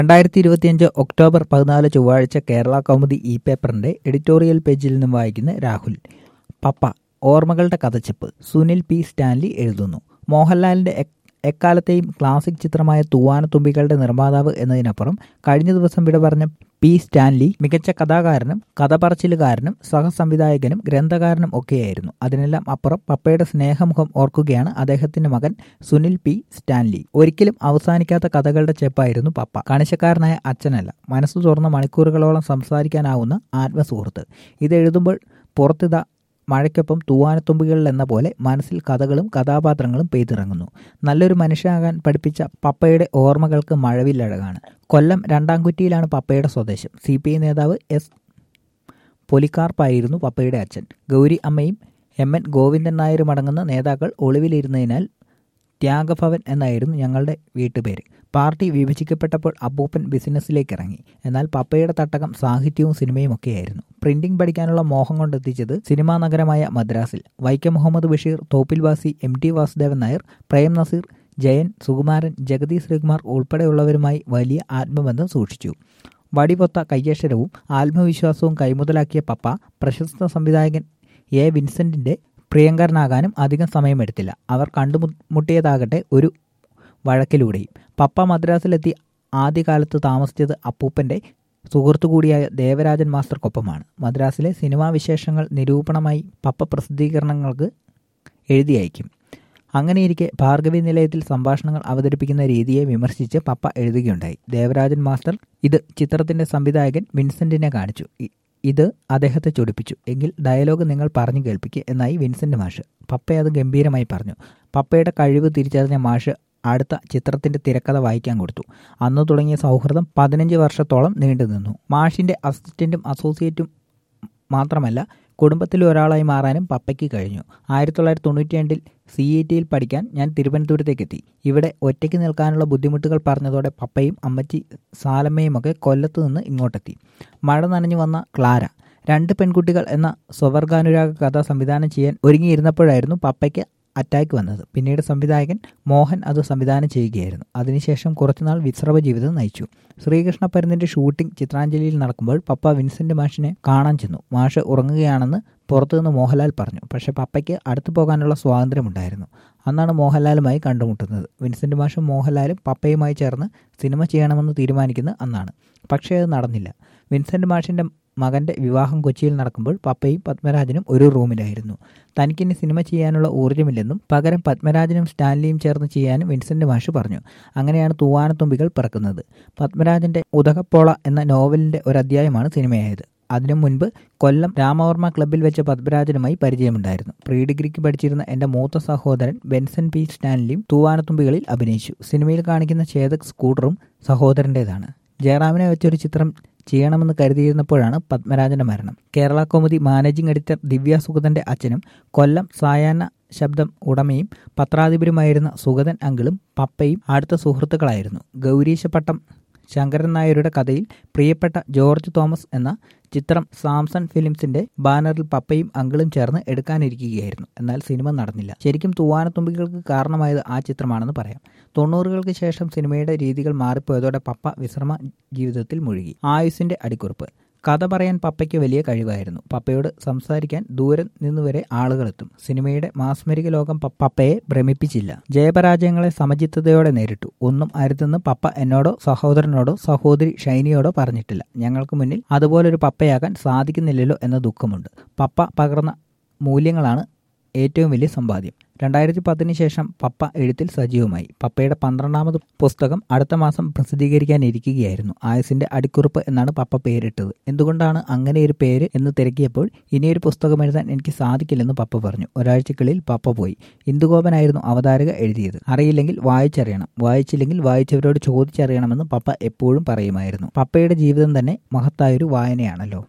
രണ്ടായിരത്തി ഇരുപത്തിയഞ്ച് ഒക്ടോബർ പതിനാല് ചൊവ്വാഴ്ച കേരള കൗമുദി ഇ പേപ്പറിന്റെ എഡിറ്റോറിയൽ പേജിൽ നിന്നും വായിക്കുന്ന രാഹുൽ പപ്പ ഓർമ്മകളുടെ കഥച്ചപ്പ് സുനിൽ പി സ്റ്റാൻലി എഴുതുന്നു മോഹൻലാലിന്റെ എ- എക്കാലത്തെയും ക്ലാസിക് ചിത്രമായ തൂവാനത്തുമ്പികളുടെ നിർമ്മാതാവ് എന്നതിനപ്പുറം കഴിഞ്ഞ ദിവസം വിട പറഞ്ഞ പി സ്റ്റാൻലി മികച്ച കഥാകാരനും കഥ പറച്ചിലുകാരനും സഹസംവിധായകനും ഗ്രന്ഥകാരനും ഒക്കെയായിരുന്നു അതിനെല്ലാം അപ്പുറം പപ്പയുടെ സ്നേഹമുഖം ഓർക്കുകയാണ് അദ്ദേഹത്തിന്റെ മകൻ സുനിൽ പി സ്റ്റാൻലി ഒരിക്കലും അവസാനിക്കാത്ത കഥകളുടെ ചെപ്പായിരുന്നു പപ്പ കണിശക്കാരനായ അച്ഛനല്ല മനസ്സു തുറന്ന മണിക്കൂറുകളോളം സംസാരിക്കാനാവുന്ന ആത്മസുഹൃത്ത് ഇത് എഴുതുമ്പോൾ പുറത്തിത മഴയ്ക്കൊപ്പം തൂവാനത്തുമ്പികളിൽ എന്ന പോലെ മനസ്സിൽ കഥകളും കഥാപാത്രങ്ങളും പെയ്തിറങ്ങുന്നു നല്ലൊരു മനുഷ്യനാകാൻ പഠിപ്പിച്ച പപ്പയുടെ ഓർമ്മകൾക്ക് മഴവില്ലഴകാണ് കൊല്ലം രണ്ടാംകുറ്റിയിലാണ് പപ്പയുടെ സ്വദേശം സി പി ഐ നേതാവ് എസ് പൊലിക്കാർപ്പായിരുന്നു പപ്പയുടെ അച്ഛൻ ഗൗരി അമ്മയും എം എൻ ഗോവിന്ദൻ നായരും അടങ്ങുന്ന നേതാക്കൾ ഒളിവിലിരുന്നതിനാൽ ത്യാഗഭവൻ എന്നായിരുന്നു ഞങ്ങളുടെ വീട്ടുപേര് പാർട്ടി വിഭജിക്കപ്പെട്ടപ്പോൾ അപ്പൂപ്പൻ ബിസിനസ്സിലേക്ക് ഇറങ്ങി എന്നാൽ പപ്പയുടെ തട്ടകം സാഹിത്യവും സിനിമയും ഒക്കെയായിരുന്നു പ്രിന്റിംഗ് പഠിക്കാനുള്ള മോഹം കൊണ്ടെത്തിച്ചത് സിനിമാ നഗരമായ മദ്രാസിൽ വൈക്കം മുഹമ്മദ് ബഷീർ തോപ്പിൽ വാസി എം ടി വാസുദേവൻ നായർ പ്രേം നസീർ ജയൻ സുകുമാരൻ ജഗതി ശ്രീകുമാർ ഉൾപ്പെടെയുള്ളവരുമായി വലിയ ആത്മബന്ധം സൂക്ഷിച്ചു വടിപൊത്ത കയ്യക്ഷരവും ആത്മവിശ്വാസവും കൈമുതലാക്കിയ പപ്പ പ്രശസ്ത സംവിധായകൻ എ വിൻസെന്റിന്റെ പ്രിയങ്കരനാകാനും അധികം സമയമെടുത്തില്ല അവർ കണ്ടുമുട്ടിയതാകട്ടെ ഒരു വഴക്കിലൂടെയും പപ്പ മദ്രാസിലെത്തി ആദ്യകാലത്ത് താമസിച്ചത് അപ്പൂപ്പന്റെ സുഹൃത്തു കൂടിയായ ദേവരാജൻ മാസ്റ്റർക്കൊപ്പമാണ് മദ്രാസിലെ സിനിമാ വിശേഷങ്ങൾ നിരൂപണമായി പപ്പ പ്രസിദ്ധീകരണങ്ങൾക്ക് എഴുതി അയക്കും അങ്ങനെയിരിക്കെ ഭാർഗവി നിലയത്തിൽ സംഭാഷണങ്ങൾ അവതരിപ്പിക്കുന്ന രീതിയെ വിമർശിച്ച് പപ്പ എഴുതുകയുണ്ടായി ദേവരാജൻ മാസ്റ്റർ ഇത് ചിത്രത്തിന്റെ സംവിധായകൻ വിൻസെന്റിനെ കാണിച്ചു ഇ- ഇത് അദ്ദേഹത്തെ ചൊടിപ്പിച്ചു എങ്കിൽ ഡയലോഗ് നിങ്ങൾ പറഞ്ഞു കേൾപ്പിക്കുക എന്നായി വിൻസെന്റ് മാഷ് പപ്പ അത് ഗംഭീരമായി പറഞ്ഞു പപ്പയുടെ കഴിവ് തിരിച്ചറിഞ്ഞ മാഷ് അടുത്ത ചിത്രത്തിന്റെ തിരക്കഥ വായിക്കാൻ കൊടുത്തു അന്ന് തുടങ്ങിയ സൗഹൃദം പതിനഞ്ച് വർഷത്തോളം നീണ്ടുനിന്നു മാഷിന്റെ അസിസ്റ്റന്റും അസോസിയേറ്റും മാത്രമല്ല കുടുംബത്തിലെ ഒരാളായി മാറാനും പപ്പയ്ക്ക് കഴിഞ്ഞു ആയിരത്തി തൊള്ളായിരത്തി തൊണ്ണൂറ്റി രണ്ടിൽ സി ഇ ടിയിൽ പഠിക്കാൻ ഞാൻ തിരുവനന്തപുരത്തേക്കെത്തി ഇവിടെ ഒറ്റയ്ക്ക് നിൽക്കാനുള്ള ബുദ്ധിമുട്ടുകൾ പറഞ്ഞതോടെ പപ്പയും അമ്മച്ചി സാലമ്മയുമൊക്കെ കൊല്ലത്ത് നിന്ന് ഇങ്ങോട്ടെത്തി മഴ നനഞ്ഞു വന്ന ക്ലാര രണ്ട് പെൺകുട്ടികൾ എന്ന സ്വവർഗാനുരാഗ കഥ സംവിധാനം ചെയ്യാൻ ഒരുങ്ങിയിരുന്നപ്പോഴായിരുന്നു പപ്പയ്ക്ക് അറ്റാക്ക് വന്നത് പിന്നീട് സംവിധായകൻ മോഹൻ അത് സംവിധാനം ചെയ്യുകയായിരുന്നു അതിനുശേഷം കുറച്ചുനാൾ വിശ്രമ ജീവിതം നയിച്ചു ശ്രീകൃഷ്ണ പരുന്നിന്റെ ഷൂട്ടിംഗ് ചിത്രാഞ്ജലിയിൽ നടക്കുമ്പോൾ പപ്പ വിൻസെന്റ് മാഷിനെ കാണാൻ ചെന്നു മാഷ് ഉറങ്ങുകയാണെന്ന് പുറത്തുനിന്ന് മോഹൻലാൽ പറഞ്ഞു പക്ഷേ പപ്പയ്ക്ക് അടുത്തു പോകാനുള്ള സ്വാതന്ത്ര്യമുണ്ടായിരുന്നു അന്നാണ് മോഹൻലാലുമായി കണ്ടുമുട്ടുന്നത് വിൻസെന്റ് മാഷും മോഹൻലാലും പപ്പയുമായി ചേർന്ന് സിനിമ ചെയ്യണമെന്ന് തീരുമാനിക്കുന്നത് അന്നാണ് പക്ഷേ അത് നടന്നില്ല വിൻസെന്റ് മാഷിന്റെ മകന്റെ വിവാഹം കൊച്ചിയിൽ നടക്കുമ്പോൾ പപ്പയും പത്മരാജനും ഒരു റൂമിലായിരുന്നു തനിക്കിനി സിനിമ ചെയ്യാനുള്ള ഊർജ്ജമില്ലെന്നും പകരം പത്മരാജനും സ്റ്റാൻലിയും ചേർന്ന് ചെയ്യാനും വിൻസെന്റ് മാഷ് പറഞ്ഞു അങ്ങനെയാണ് തൂവാനത്തുമ്പികൾ പിറക്കുന്നത് പത്മരാജന്റെ ഉദകപ്പോള എന്ന നോവലിന്റെ ഒരു അധ്യായമാണ് സിനിമയായത് അതിനു മുൻപ് കൊല്ലം രാമവർമ്മ ക്ലബ്ബിൽ വെച്ച് പത്മരാജനുമായി പരിചയമുണ്ടായിരുന്നു പ്രീ ഡിഗ്രിക്ക് പഠിച്ചിരുന്ന എന്റെ മൂത്ത സഹോദരൻ ബെൻസൺ പി സ്റ്റാൻലിയും തൂവാനത്തുമ്പികളിൽ അഭിനയിച്ചു സിനിമയിൽ കാണിക്കുന്ന ചേതക് സ്കൂട്ടറും സഹോദരൻ്റെതാണ് ജയറാമിനെ വെച്ചൊരു ചിത്രം ചെയ്യണമെന്ന് കരുതിയിരുന്നപ്പോഴാണ് പത്മരാജന്റെ മരണം കേരള കൗമുദി മാനേജിംഗ് എഡിറ്റർ ദിവ്യ സുഗതന്റെ അച്ഛനും കൊല്ലം സായാഹ്ന ശബ്ദം ഉടമയും പത്രാധിപരുമായിരുന്ന സുഗതൻ അങ്കിളും പപ്പയും അടുത്ത സുഹൃത്തുക്കളായിരുന്നു ഗൗരീശപട്ടം ശങ്കരൻ നായരുടെ കഥയിൽ പ്രിയപ്പെട്ട ജോർജ് തോമസ് എന്ന ചിത്രം സാംസൺ ഫിലിംസിന്റെ ബാനറിൽ പപ്പയും അങ്കിളും ചേർന്ന് എടുക്കാനിരിക്കുകയായിരുന്നു എന്നാൽ സിനിമ നടന്നില്ല ശരിക്കും തൂവാനത്തുമ്പികൾക്ക് കാരണമായത് ആ ചിത്രമാണെന്ന് പറയാം തൊണ്ണൂറുകൾക്ക് ശേഷം സിനിമയുടെ രീതികൾ മാറിപ്പോയതോടെ പപ്പ വിശ്രമ ജീവിതത്തിൽ മുഴുകി ആയുസിന്റെ അടിക്കുറിപ്പ് കഥ പറയാൻ പപ്പയ്ക്ക് വലിയ കഴിവായിരുന്നു പപ്പയോട് സംസാരിക്കാൻ ദൂരെ നിന്നുവരെ ആളുകളെത്തും സിനിമയുടെ മാസ്മരിക ലോകം പ- പപ്പയെ ഭ്രമിപ്പിച്ചില്ല ജയപരാജയങ്ങളെ സമചിത്തതയോടെ നേരിട്ടു ഒന്നും അരുതെന്ന് പപ്പ എന്നോടോ സഹോദരനോടോ സഹോദരി ഷൈനിയോടോ പറഞ്ഞിട്ടില്ല ഞങ്ങൾക്ക് മുന്നിൽ അതുപോലൊരു പപ്പയാകാൻ സാധിക്കുന്നില്ലല്ലോ എന്ന ദുഃഖമുണ്ട് പപ്പ പകർന്ന മൂല്യങ്ങളാണ് ഏറ്റവും വലിയ സമ്പാദ്യം രണ്ടായിരത്തി പത്തിന് ശേഷം പപ്പ എഴുത്തിൽ സജീവമായി പപ്പയുടെ പന്ത്രണ്ടാമത് പുസ്തകം അടുത്ത മാസം പ്രസിദ്ധീകരിക്കാനിരിക്കുകയായിരുന്നു ആയുസിന്റെ അടിക്കുറിപ്പ് എന്നാണ് പപ്പ പേരിട്ടത് എന്തുകൊണ്ടാണ് അങ്ങനെ ഒരു പേര് എന്ന് തിരക്കിയപ്പോൾ ഇനിയൊരു പുസ്തകം എഴുതാൻ എനിക്ക് സാധിക്കില്ലെന്ന് പപ്പ പറഞ്ഞു ഒരാഴ്ചക്കുള്ളിൽ പപ്പ പോയി ഇന്ദുഗോപനായിരുന്നു അവതാരക എഴുതിയത് അറിയില്ലെങ്കിൽ വായിച്ചറിയണം വായിച്ചില്ലെങ്കിൽ വായിച്ചവരോട് ചോദിച്ചറിയണമെന്ന് പപ്പ എപ്പോഴും പറയുമായിരുന്നു പപ്പയുടെ ജീവിതം തന്നെ മഹത്തായൊരു വായനയാണല്ലോ